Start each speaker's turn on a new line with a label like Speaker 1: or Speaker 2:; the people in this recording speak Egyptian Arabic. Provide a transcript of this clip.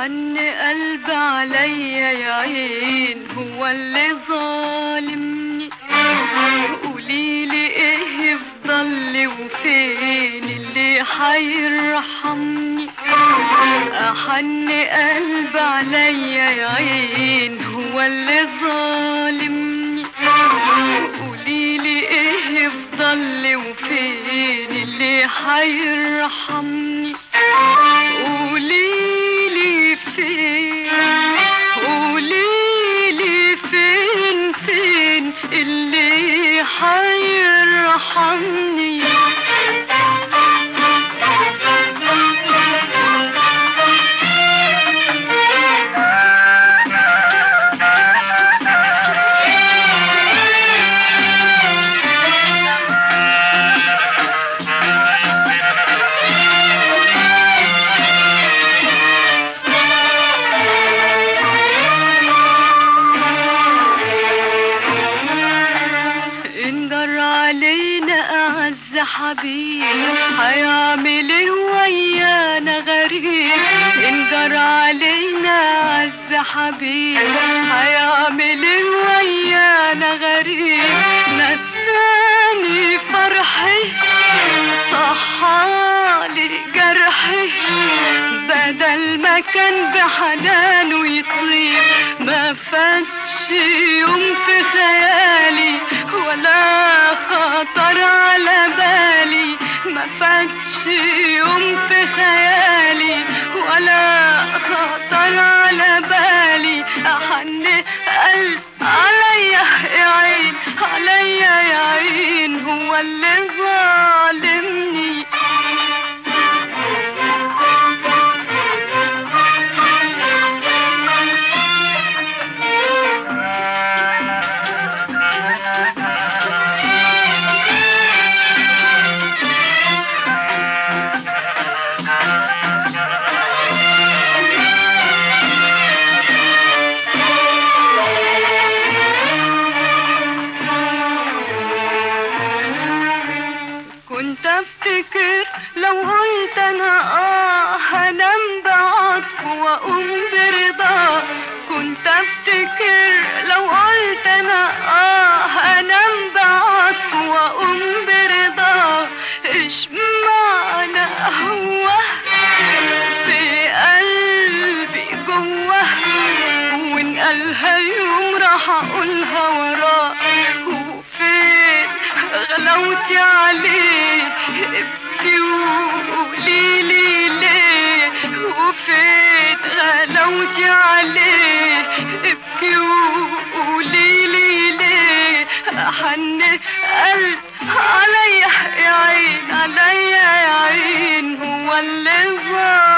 Speaker 1: حن قلب عليا يا عين هو اللي ظالمني قوليلي ايه يفضل وفين اللي حيرحمني أحن قلب عليا يا عين هو اللي ظالمني قوليلي ايه يفضل وفين اللي حيرحمني قوليلي فين قوليلي فين فين اللي حيرحمني انجر علينا اعز حبيب هيعمل ايه ويانا غريب انجر علينا اعز حبيب هيعمل ايه ويانا غريب نساني فرحي صحالي جرحي بدل ما كان بحنانه يطيب ما فاتش يوم في خيالي ولا خطر على بالي ما فاتش يوم في خيالي ولا خطر على بالي أحن قلب عليا يا عين عليا يا عين هو اللي ظالمني كنت افتكر لو قلت انا اه هنام بعطف واقوم برضا كنت افتكر لو قلت انا اه هنام بعطف واقوم برضا ايش معنى هو في قلبي جوه وان قالها يوم راح اقولها وراه وفين غلوتي عليه ابكي وقولي لي ليه وفين غلوتي عليه ابكي وقولي لي ليه حن قلب عليا يا عين عليا يا عين هو اللي ظالم